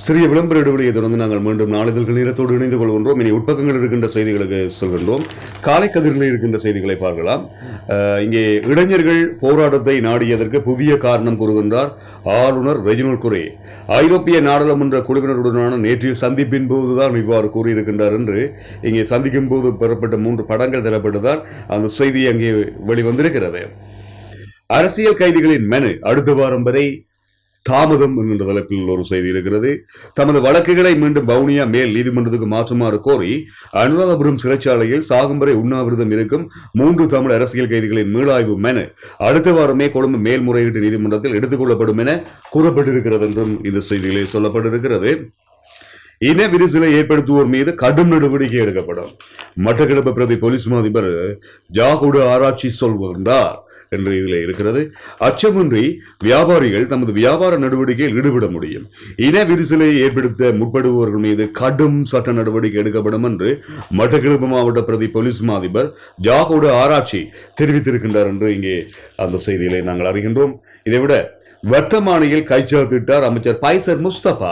சிறிய விளம்பர இடைவெளியை தொடர்ந்து நாங்கள் மீண்டும் நாளிதழ்கள் நேரத்தோடு இணைந்து கொள்கின்றோம் இனி உட்பக்கங்கள் இருக்கின்ற செய்திகளுக்கு செல்கின்றோம் காலை கதிர்களில் இருக்கின்ற செய்திகளை பார்க்கலாம் அஹ், இங்கே இளைஞர்கள் போராட்டத்தை நாடியதற்கு புதிய காரணம் கூறுகின்றார் ஆளுநர் ரெஜினல் குரே ஐரோப்பிய நாடாளுமன்ற குழுவினருடனான நேற்றைய சந்திப்பின் போதுதான் இவ்வாறு கூறியிருக்கின்றார் என்று இங்கே சந்திக்கும் போது பெறப்பட்ட மூன்று படங்கள் தரப்பட்டுதான் அந்த செய்தி அங்கே வெளிவந்திருக்கிறது அரசியல் கைதிகளின் மனு அடுத்த வாரம் வரை தாமதம் என்கின்ற தலைப்பில் ஒரு செய்தி இருக்கிறது தமது வழக்குகளை மீண்டும் வவுனியா மேல் நீதிமன்றத்துக்கு மாற்றுமாறு கோரி அனுராதபுரம் சிறைச்சாலையில் சாகும் வரை உண்ணாவிரதம் இருக்கும் மூன்று தமிழ் அரசியல் கைதிகளின் மீளாய்வு மனு அடுத்த வாரமே கொழும்பு மேல்முறையீட்டு நீதிமன்றத்தில் எடுத்துக் கொள்ளப்படும் என கூறப்பட்டிருக்கிறது என்றும் இந்த செய்தியிலே சொல்லப்பட்டிருக்கிறது இன விரிசலை ஏற்படுத்துவோர் மீது கடும் நடவடிக்கை எடுக்கப்படும் மட்டக்களப்பு பிரதி போலீஸ் மா அதிபர் ஜாகுட ஆராய்ச்சி சொல்கின்றார் என்று இதில் இருக்கிறது அச்சமின்றி வியாபாரிகள் தமது வியாபார நடவடிக்கையில் ஈடுபட முடியும் இன விரிசலை ஏற்படுத்த முற்படுபவர்கள் மீது கடும் சட்ட நடவடிக்கை எடுக்கப்படும் என்று மட்டக்களப்பு மாவட்ட பிரதி போலீஸ் மா அதிபர் ஜாகுட ஆராய்ச்சி தெரிவித்திருக்கின்றார் என்று இங்கே அந்த செய்தியிலே நாங்கள் அறிகின்றோம் இதைவிட வர்த்தமானியில் கைச்சாத்திட்டார் அமைச்சர் பைசர் முஸ்தபா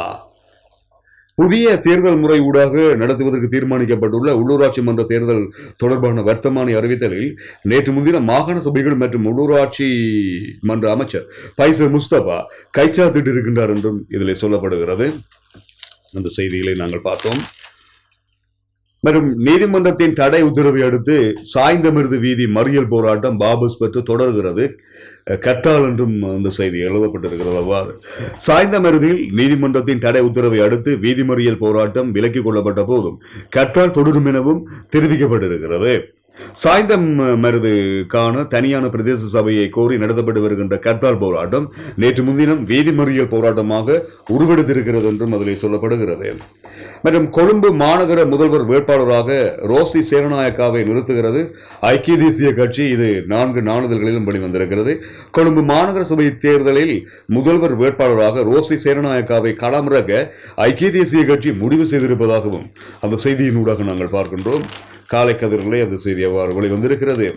புதிய தேர்தல் முறை ஊடாக நடத்துவதற்கு தீர்மானிக்கப்பட்டுள்ள உள்ளூராட்சி மன்ற தேர்தல் தொடர்பான வர்த்தமானி அறிவித்தலில் நேற்று முன்தினம் மாகாண சபைகள் மற்றும் உள்ளூராட்சி மன்ற அமைச்சர் பைசர் முஸ்தபா கைச்சாத்திட்டு இருக்கின்றார் என்றும் இதில் சொல்லப்படுகிறது அந்த செய்திகளை நாங்கள் பார்த்தோம் மற்றும் நீதிமன்றத்தின் தடை உத்தரவை அடுத்து சாய்ந்தமிருது வீதி மறியல் போராட்டம் பாபஸ் பெற்று தொடர்கிறது கத்தால் என்றும் அந்த செய்தி எழுதப்பட்டிருக்கிறது அவ்வாறு சாய்ந்தமருதில் நீதிமன்றத்தின் தடை உத்தரவை அடுத்து வீதி மறியல் போராட்டம் விலக்கிக் கொள்ளப்பட்ட போதும் கத்தால் தொடரும் எனவும் தெரிவிக்கப்பட்டிருக்கிறது சாய்ந்தம் மருதுக்கான தனியான பிரதேச சபையை கோரி நடத்தப்பட்டு வருகின்ற கத்தால் போராட்டம் நேற்று முன்தினம் வீதி மறியல் போராட்டமாக உருவெடுத்திருக்கிறது என்றும் அதில் சொல்லப்படுகிறது மற்றும் கொழும்பு மாநகர முதல்வர் வேட்பாளராக ரோசி சேனநாயக்காவை நிறுத்துகிறது ஐக்கிய தேசிய கட்சி இது நான்கு நாளிதழ்களிலும் வெளிவந்திருக்கிறது கொழும்பு மாநகர சபை தேர்தலில் முதல்வர் வேட்பாளராக ரோசி சேனநாயக்காவை களமிறக்க ஐக்கிய தேசிய கட்சி முடிவு செய்திருப்பதாகவும் அந்த செய்தியினூடாக நாங்கள் பார்க்கின்றோம் காலை கதிர்களே அந்த செய்தி அவ்வாறு வெளிவந்திருக்கிறது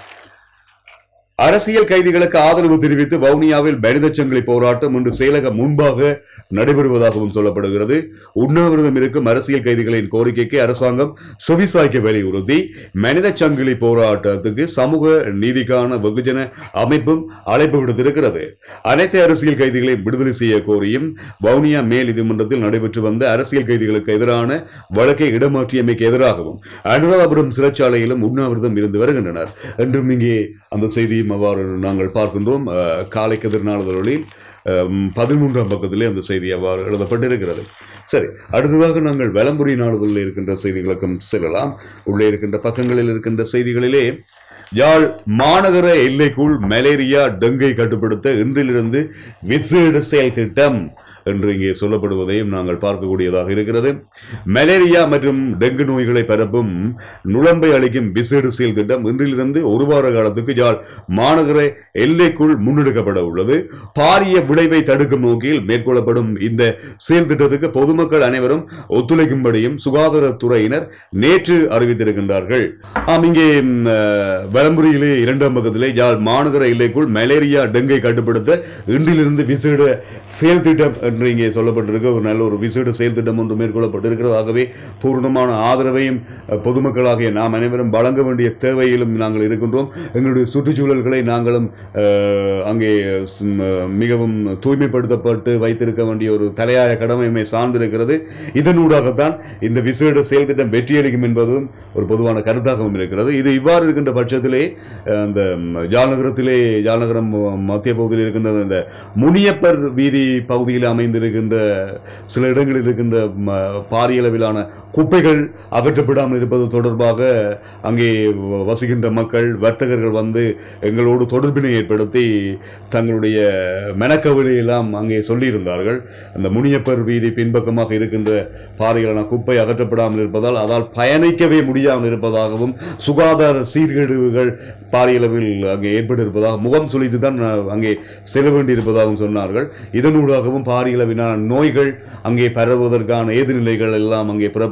அரசியல் கைதிகளுக்கு ஆதரவு தெரிவித்து வவுனியாவில் மனித சங்கிலி போராட்டம் இன்று செயலகம் முன்பாக நடைபெறுவதாகவும் சொல்லப்படுகிறது உண்ணாவிரதம் இருக்கும் அரசியல் கைதிகளின் கோரிக்கைக்கு அரசாங்கம் செவிசாய்க்க வலியுறுத்தி மனித சங்கிலி போராட்டத்துக்கு சமூக நீதிக்கான வெகுஜன அமைப்பும் அழைப்பு விடுத்திருக்கிறது அனைத்து அரசியல் கைதிகளையும் விடுதலை செய்ய கோரியும் வவுனியா மேல் நீதிமன்றத்தில் நடைபெற்று வந்த அரசியல் கைதிகளுக்கு எதிரான வழக்கை இடமாற்றியமைக்கு எதிராகவும் அனுராதபுரம் சிறைச்சாலையிலும் உண்ணாவிரதம் இருந்து வருகின்றனர் என்றும் இங்கே அந்த செய்தியும் அவ்வாறு நாங்கள் பார்க்கின்றோம் அஹ், காலை கதிர் நாளிதழில் அஹ், பதிமூன்றாம் பக்கத்திலே அந்த செய்தி அவ்வாறு எழுதப்பட்டிருக்கிறது சரி அடுத்ததாக நாங்கள் வலம்புரி நாடுகளில் இருக்கின்ற செய்திகளுக்கும் செல்லலாம் உள்ளே இருக்கின்ற பக்கங்களில் இருக்கின்ற செய்திகளிலே யாழ் மாநகர எல்லைக்குள் மலேரியா டெங்கை கட்டுப்படுத்த இன்றிலிருந்து விசேட செயல் திட்டம் என்று இங்கே சொல்லப்படுவதையும் நாங்கள் பார்க்கக்கூடியதாக இருக்கிறது மலேரியா மற்றும் டெங்கு நோய்களை பரப்பும் நுழம்பை அளிக்கும் விசேட செயல் திட்டம் இன்றிலிருந்து ஒரு வார காலத்துக்கு யாழ் மாநகர எல்லைக்குள் முன்னெடுக்கப்பட உள்ளது பாரிய விளைவை தடுக்கும் நோக்கில் மேற்கொள்ளப்படும் இந்த செயல் திட்டத்துக்கு பொதுமக்கள் அனைவரும் ஒத்துழைக்கும்படியும் சுகாதாரத்துறையினர் நேற்று அறிவித்திருக்கின்றார்கள் ஆம் இங்கே ம், அஹ், வலம்புரியிலே இரண்டாம் பக்கத்திலே யாழ் மாநகர எல்லைக்குள் மலேரியா டெங்கை கட்டுப்படுத்த இன்றிலிருந்து விசேட செயல் திட்டம் என்று இங்கே சொல்லப்பட்டிருக்க ஒரு நல்ல ஒரு விசேட செயல் திட்டம் ஒன்று மேற்கொள்ளப்பட்டிருக்கிறது ஆகவே பூர்ணமான ஆதரவையும் அஹ், பொதுமக்களாகிய நாம் அனைவரும் வழங்க வேண்டிய தேவையிலும் நாங்கள் இருக்கின்றோம் எங்களுடைய சுற்றுச்சூழல்களை நாங்களும் அஹ், அங்கே ஸ்- ம- மிகவும் தூய்மைப்படுத்தப்பட்டு வைத்திருக்க வேண்டிய ஒரு தலையாய கடமையுமே சார்ந்திருக்கிறது இதனூடாகத்தான் இந்த விசேட செயல் திட்டம் வெற்றியளிக்கும் என்பதும் ஒரு பொதுவான கருத்தாகவும் இருக்கிறது இது இவ்வாறு இருக்கின்ற பட்சத்திலே அஹ், அந்த ம், யாழ்நகரத்திலே யாழ்நகரம் மத்திய பகுதியில் இருக்கின்ற இந்த முனியப்பர் வீதி பகுதியில் அமைந்திருக்கின்ற சில இடங்களில் இருக்கின்ற ம, பாரிய அளவிலான குப்பைகள் அகற்றப்படாமல் இருப்பது தொடர்பாக அங்கே வ- வசிக்கின்ற மக்கள் வர்த்தகர்கள் வந்து எங்களோடு தொடர்பினை ஏற்படுத்தி தங்களுடைய மெனக்கவலையெல்லாம் அங்கே சொல்லியிருந்தார்கள் அந்த முனியப்பர் வீதி பின்பக்கமாக இருக்கின்ற பாறைகளான குப்பை அகற்றப்படாமல் இருப்பதால் அதால் பயணிக்கவே முடியாமல் இருப்பதாகவும் சுகாதார சீர்கேடுகள் பாரியளவில் அங்கே ஏற்பட்டிருப்பதாக முகம் சுளித்து தான் அஹ், அங்கே செல்ல வேண்டியிருப்பதாகவும் சொன்னார்கள் இதனூடாகவும் பாரியளவிலான நோய்கள் அங்கே பரவுவதற்கான ஏதுநிலைகள் எல்லாம் அங்கே புறப்பட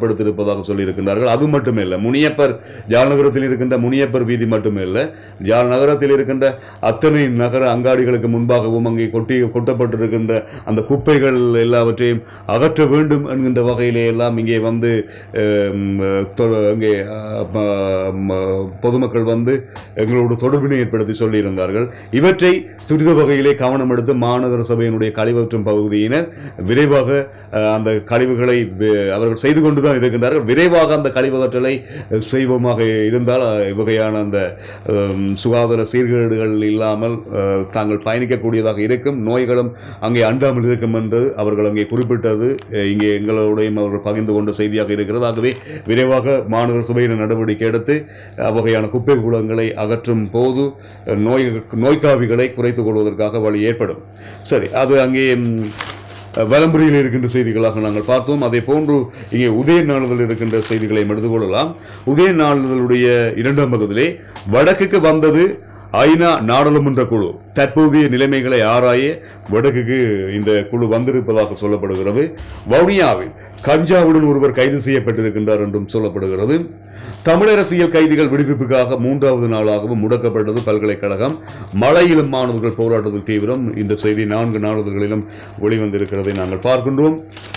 ஏற்படுத்தியிருப்பதாக சொல்லியிருக்கின்றார்கள் அது மட்டுமல்ல முனியப்பர் ஜாழ் நகரத்தில் இருக்கின்ற முனியப்பர் வீதி மட்டுமல்ல ஜாழ் நகரத்தில் இருக்கின்ற அத்தனை நகர அங்காடிகளுக்கு முன்பாகவும் அங்கே கொட்டி கொட்டப்பட்டிருக்கின்ற அந்த குப்பைகள் எல்லாவற்றையும் அகற்ற வேண்டும் என்கின்ற வகையிலே எல்லாம் இங்கே வந்து அம், தொ- அங்கே அஹ், ம- ம- பொதுமக்கள் வந்து எங்களோடு தொடர்பினை ஏற்படுத்தி சொல்லியிருந்தார்கள் இவற்றை துரித வகையிலே கவனம் எடுத்து மாநகர சபையினுடைய கழிவற்றும் பகுதியினர் விரைவாக அஹ், அந்த கழிவுகளை வி- அவர்கள் செய்து கொண்டுதான் இருக்கின்றார்கள் விரைவாக அந்த கழிவகற்றலை அஹ், செய்வோமாக இருந்தால் அஹ், இவ்வகையான அந்த அம், சுகாதார சீர்கேடுகள் இல்லாமல் அஹ், தாங்கள் பயணிக்கக்கூடியதாக இருக்கும் நோய்களும் அங்கே அண்டாமல் இருக்கும் என்று அவர்கள் அங்கே குறிப்பிட்டது அஹ், இங்கே எங்களுடையும் அவர்கள் பகிர்ந்து கொண்ட செய்தியாக இருக்கிறது ஆகவே விரைவாக மாநகர சபையின் நடவடிக்கை எடுத்து அவ்வகையான குப்பை கூலங்களை அகற்றும் போது அஹ், நோய் நோய்க்காவிகளை குறைத்துக் கொள்வதற்காக வழி ஏற்படும் சரி அது அங்கே ம், வலம்புரியில் இருக்கின்ற செய்திகளாக நாங்கள் பார்த்தோம் அதே போன்று இங்கே உதய நாளிதழ் இருக்கின்ற செய்திகளை எடுத்துக் கொள்ளலாம் உதய நாளிதழுடைய இரண்டாம் பக்கத்திலே வடக்குக்கு வந்தது ஐநா நாடாளுமன்ற குழு தற்போதைய நிலைமைகளை ஆராய வடக்குக்கு இந்த குழு வந்திருப்பதாக சொல்லப்படுகிறது வவுனியாவில் கஞ்சாவுடன் ஒருவர் கைது செய்யப்பட்டிருக்கின்றார் என்றும் சொல்லப்படுகிறது தமிழரசியல் கைதிகள் விடுவிப்புக்காக மூன்றாவது நாளாகவும் முடக்கப்பட்டது பல்கலைக்கழகம் மழையிலும் மாணவர்கள் போராட்டத்தில் தீவிரம் இந்த செய்தி நான்கு நாளிதழ்களிலும் வெளிவந்திருக்கிறதை நாங்கள் பார்க்கின்றோம்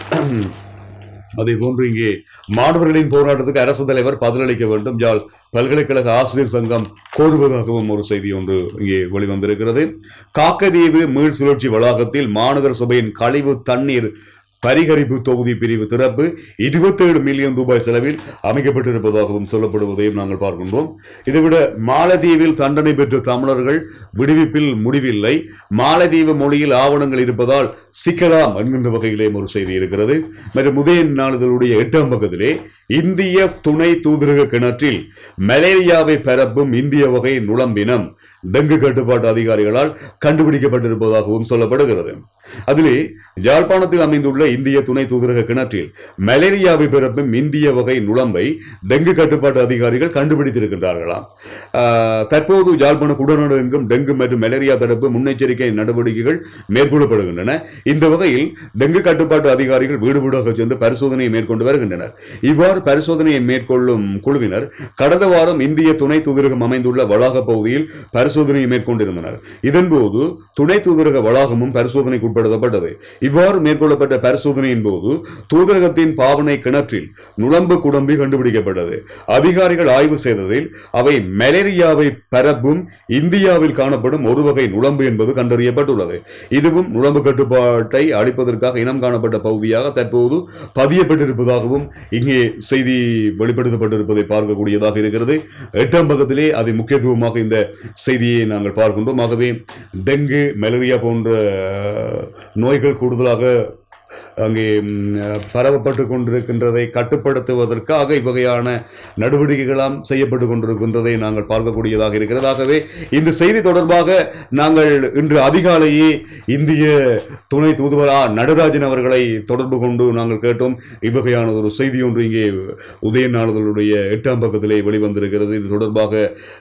அதே போன்று இங்கே மாணவர்களின் போராட்டத்துக்கு அரசு தலைவர் பதிலளிக்க வேண்டும் யாழ் பல்கலைக்கழக ஆசிரியர் சங்கம் கோருவதாகவும் ஒரு செய்தி ஒன்று இங்கே வெளிவந்திருக்கிறது காக்கதீவு மீள் சுழற்சி வளாகத்தில் மாநகர சபையின் கழிவு தண்ணீர் பரிகரிப்பு தொகுதி பிரிவு திறப்பு 27 மில்லியன் ரூபாய் செலவில் அமைக்கப்பட்டிருப்பதாகவும் சொல்லப்படுவதையும் நாங்கள் பார்க்கின்றோம் இதைவிட மாலத்தீவில் தண்டனை பெற்ற தமிழர்கள் விடுவிப்பில் முடிவில்லை மாலத்தீவு மொழியில் ஆவணங்கள் இருப்பதால் சிக்கலாம் என்கின்ற வகையிலேயும் ஒரு செய்தி இருக்கிறது மற்றும் உதய நாளிதழுடைய எட்டாம் பக்கத்திலே இந்திய துணை தூதரக கிணற்றில் மலேரியாவை பரப்பும் இந்திய வகை நுளம்பினம் டெங்கு கட்டுப்பாட்டு அதிகாரிகளால் கண்டுபிடிக்கப்பட்டிருப்பதாகவும் சொல்லப்படுகிறது அதிலே யாழ்ப்பாணத்தில் அமைந்துள்ள இந்திய துணை தூதரக கிணற்றில் மலேரியாவை பிறப்பும் இந்திய வகை நுளம்பை டெங்கு கட்டுப்பாட்டு அதிகாரிகள் கண்டுபிடித்திருக்கின்றார்களாம் ஆஹ், தற்போது யாழ்ப்பாண குடநாடு எங்கும் டெங்கு மற்றும் மலேரியா தடுப்பு முன்னெச்சரிக்கை நடவடிக்கைகள் மேற்கொள்ளப்படுகின்றன இந்த வகையில் டெங்கு கட்டுப்பாட்டு அதிகாரிகள் வீடு வீடாக சென்று பரிசோதனையை மேற்கொண்டு வருகின்றனர் இவ்வாறு பரிசோதனையை மேற்கொள்ளும் குழுவினர் கடந்த வாரம் இந்திய துணை தூதரகம் அமைந்துள்ள வளாக பகுதியில் பரிசோதனையை மேற்கொண்டிருந்தனர் இதன்போது துணை தூதரக வளாகமும் பரிசோதனைக்கு உட்படுத்தப்பட்டது இவ்வாறு மேற்கொள்ளப்பட்ட பரிசோதனையின் போது தூதரகத்தின் பாவனை கிணற்றில் நுளம்பு குடம்பி கண்டுபிடிக்கப்பட்டது அதிகாரிகள் ஆய்வு செய்ததில் அவை மலேரியாவை பரப்பும் இந்தியாவில் காணப்படும் ஒரு வகை நுளம்பு என்பது கண்டறியப்பட்டுள்ளது இதுவும் நுளம்பு கட்டுப்பாட்டை அளிப்பதற்காக இனம் காணப்பட்ட பகுதியாக தற்போது பதியப்பட்டிருப்பதாகவும் இங்கே செய்தி வெளிப்படுத்தப்பட்டிருப்பதை பார்க்கக்கூடியதாக இருக்கிறது எட்டாம் பக்கத்திலே அது முக்கியத்துவமாக இந்த செய்தியை நாங்கள் பார்க்கின்றோம் ஆகவே டெங்கு மலேரியா போன்ற அஹ், நோய்கள் கூடுதலாக அங்கே ம், பரவப்பட்டு கொண்டிருக்கின்றதை கட்டுப்படுத்துவதற்காக இவ்வகையான நடவடிக்கைகளாம் செய்யப்பட்டு கொண்டிருக்கின்றதை நாங்கள் பார்க்கக்கூடியதாக இருக்கிறது ஆகவே இந்த செய்தி தொடர்பாக நாங்கள் இன்று அதிகாலையே இந்திய துணை தூதுவரா நடராஜன் அவர்களை தொடர்பு கொண்டு நாங்கள் கேட்டோம் இவ்வகையான ஒரு செய்தி ஒன்று இங்கே உதய நாளிதழுடைய எட்டாம் பக்கத்திலே வெளிவந்திருக்கிறது இது தொடர்பாக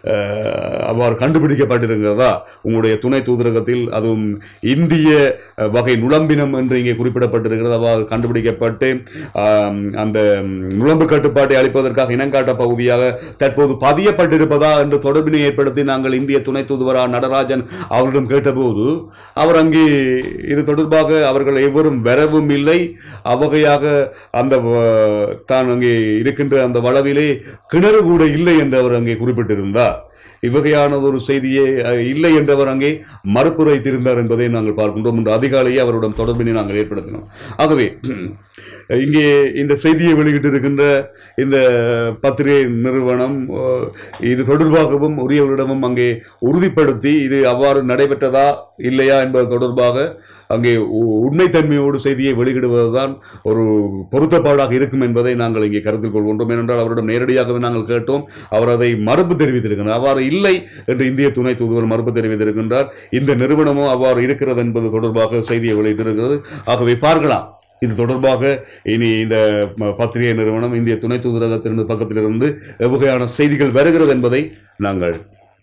அஹ், அவ்வாறு கண்டுபிடிக்கப்பட்டிருக்கிறதா உங்களுடைய துணை தூதரகத்தில் அதுவும் இந்திய அஹ், வகை நுளம்பினம் என்று இங்கே குறிப்பிடப்பட்டிருக்கிறது அவ்வாறு கண்டுபிடிக்கப்பட்டு ஆம், அந்த ம், நுளம்பு கட்டுப்பாட்டை அளிப்பதற்காக இனங்காட்ட பகுதியாக தற்போது பதியப்பட்டிருப்பதா என்று தொடர்பினை ஏற்படுத்தி நாங்கள் இந்திய துணை தூதுவரா நடராஜன் அவரிடம் கேட்டபோது அவர் அங்கே இது தொடர்பாக அவர்கள் எவரும் வரவும் இல்லை அவ்வகையாக அந்த வ- தான் அங்கே இருக்கின்ற அந்த வளவிலே கிணறு கூட இல்லை என்று அவர் அங்கே குறிப்பிட்டிருந்தார் இவ்வகையான ஒரு செய்தியே அஹ், இல்லை என்றவர் அங்கே மறுப்புரைத்திருந்தார் என்பதை நாங்கள் பார்க்கின்றோம் இன்று அதிகாலையே அவருடன் தொடர்பினை நாங்கள் ஏற்படுத்தினோம் ஆகவே இங்கே இந்த செய்தியை வெளியிட்டிருக்கின்ற இந்த பத்திரிகை நிறுவனம் அஹ், இது தொடர்பாகவும் உரியவரிடமும் அங்கே உறுதிப்படுத்தி இது அவ்வாறு நடைபெற்றதா இல்லையா என்பது தொடர்பாக அங்கே உ- உண்மைத்தன்மையோடு செய்தியை வெளியிடுவதுதான் ஒரு பொருத்தப்பாடாக இருக்கும் என்பதை நாங்கள் இங்கே கருத்தில் கொள்கின்றோம் ஏனென்றால் அவரிடம் நேரடியாகவே நாங்கள் கேட்டோம் அவர் அதை மறுப்பு தெரிவித்திருக்கிறார் அவ்வாறு இல்லை என்று இந்திய துணை தூதுவர் மறுப்பு தெரிவித்திருக்கின்றார் இந்த நிறுவனமோ அவ்வாறு இருக்கிறது என்பது தொடர்பாக செய்தியை வெளியிட்டிருக்கிறது ஆகவே பார்க்கலாம் இது தொடர்பாக இனி இந்த ம- பத்திரிகை நிறுவனம் இந்திய துணை தூதரகத்திலிருந்து பக்கத்திலிருந்து எவ்வகையான செய்திகள் வருகிறது என்பதை நாங்கள்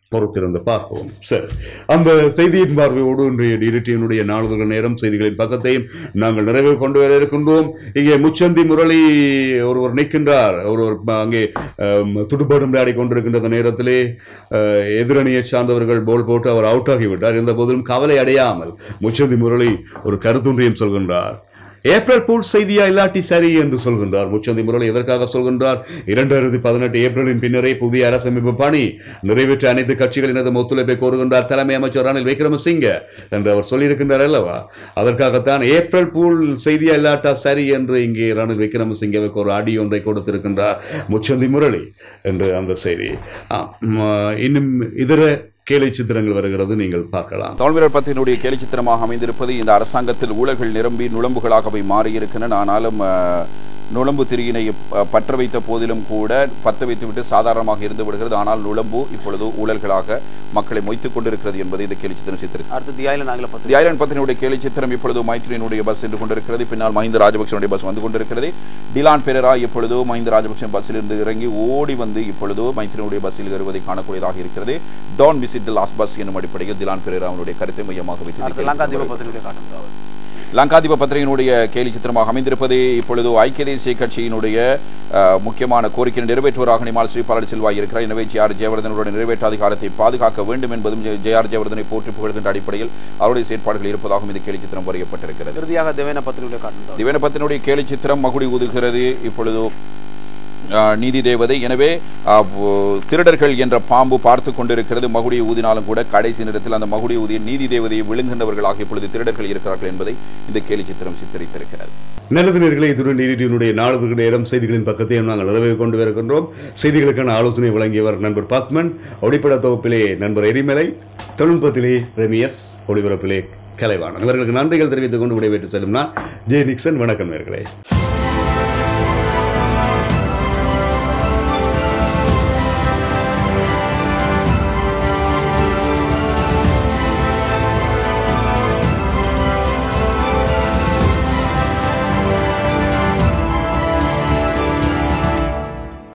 பொறுத்திருந்து பார்ப்போம் சரி அந்த செய்தியின் பார்வையோடு இன்றைய டிடிடியினுடைய நாளிதழ் நேரம் செய்திகளின் பக்கத்தையும் நாங்கள் நிறைவு கொண்டு வர இருக்கின்றோம் இங்கே முச்சந்தி முரளி ஒருவர் நிற்கின்றார் ஒருவர் ம- அங்கே அம், துடுப்பாட்டம் விளையாடி கொண்டிருக்கின்ற நேரத்திலே அஹ், எதிரணியை சார்ந்தவர்கள் போல் போட்டு அவர் அவுட் ஆகிவிட்டார் இருந்த போதிலும் கவலை அடையாமல் முச்சந்தி முரளி ஒரு கருத்தொன்றையும் சொல்கின்றார் ஏப்ரல் பூல் செய்தியா இல்லாட்டி சரி என்று சொல்கின்றார் முச்சந்தி முரளி எதற்காக சொல்கின்றார் இரண்டாயிரத்தி பதினெட்டு ஏப்ரலின் பின்னரே புதிய அரசமைப்பு பணி நிறைவேற்ற அனைத்து கட்சிகளினதும் ஒத்துழைப்பை கோருகின்றார் தலைமை அமைச்சர் ரணில் விக்ரமசிங்க என்று அவர் சொல்லியிருக்கின்றார் அல்லவா அதற்காகத்தான் ஏப்ரல் பூல் செய்தியா இல்லாட்டா சரி என்று இங்கே ரணில் விக்ரமசிங்கவுக்கு ஒரு அடி ஒன்றை கொடுத்திருக்கின்றார் முச்சந்தி முரளி என்று அந்த செய்தி ஆ, ம், இன்னும் இதர கேலி சித்திரங்கள் வருகிறது நீங்கள் பார்க்கலாம் தமிழ்வீரர் பத்தினுடைய கேலி சித்திரமாக அமைந்திருப்பது இந்த அரசாங்கத்தில் ஊழல்கள் நிரம்பி நுழம்புகளாகவே மாறியிருக்கின்றன ஆனாலும் அஹ், நுழம்பு திரியினை அஹ், பற்ற வைத்த போதிலும் கூட பற்ற வைத்துவிட்டு சாதாரணமாக இருந்து விடுகிறது ஆனால் நுழம்பு இப்பொழுது ஊழல்களாக மக்களை மொய்த்துக் கொண்டிருக்கிறது என்பதை இந்த கேலி சித்திரம் சித்தரித்து அடுத்து தியாயில நாங்கள பத்து தி ஐலண்ட் பத்தினுடைய கேலி சித்திரம் இப்பொழுது மைத்ரியினுடைய பஸ் சென்று கொண்டிருக்கிறது பின்னால் மஹிந்த ராஜபக்சனுடைய பஸ் வந்து கொண்டிருக்கிறது டிலான் பெரரா இப்பொழுது மஹிந்த ராஜபக்சன் பஸ்ஸில் இருந்து இறங்கி ஓடி வந்து இப்பொழுது மைத்ரியினுடைய பஸ்ஸில் ஏறுவதை காணக்கூடியதாக இருக்கிறது Don visit the last bus என்னும் அடிப்படையில் டிலான் பெரரா அவனுடைய கருத்தை மையமாக வைத்து இந்த அடுத்து கேலி லங்கா சித்திரம் தீப பத்திரிகை காட்டுகிறார் லங்காதீப பத்திரிகையினுடைய கேலி சித்திரமாக அமைந்திருப்பது இப்பொழுது ஐக்கிய தேசிய கட்சியினுடைய அஹ், முக்கியமான கோரிக்கை நிறைவேற்றுவராக நிமால் ஸ்ரீபாலர் செல்வா இருக்கிறார் எனவே ஜே ஆர் ஜெயவர்தனுடைய நிறைவேற்ற அதிகாரத்தை பாதுகாக்க வேண்டும் என்பதும் ஜே ஆர் ஜெயவர்தனை போற்றி புகழ்கின்ற அடிப்படையில் அவருடைய செயற்பாடுகள் இருப்பதாகவும் இந்த கேலி சித்திரம் வரையப்பட்டிருக்கிறது இறுதியாக தேவேன பத்திரிகை காட்டுகிறார் திவேனபத்தினுடைய கேலி சித்திரம் மகுடி ஊதுகிறது இப்பொழுது அஹ், நீதி தேவதை எனவே அஹ், ஓ- திருடர்கள் என்ற பாம்பு பார்த்து கொண்டிருக்கிறது மகுடியை ஊதினாலும் கூட கடைசி நேரத்தில் அந்த மகுடியை ஊதிய நீதி தேவதையை விழுங்குகின்றவர்களாக இப்பொழுது திருடர்கள் இருக்கிறார்கள் என்பதை இந்த கேலி சித்திரம் சித்தரித்திருக்கிறது நல்லது நேர்களை இதுடன் நீதியினுடைய நாளுக்கு நேரம் செய்திகளின் பக்கத்தையும் நாங்கள் நிறைவு கொண்டு வருகின்றோம் செய்திகளுக்கான ஆலோசனை வழங்கியவர் நண்பர் பத்மன் ஒளிப்பட தொகுப்பிலே நண்பர் எரிமலை தொழில்நுட்பத்திலே ரெமியஸ் ஒளிபரப்பிலே கலைவாணன் இவர்களுக்கு நன்றிகள் தெரிவித்துக் கொண்டு விடைபெற்று செல்லும் நான் ஜே நிக்சன் வணக்கம் நேர்களே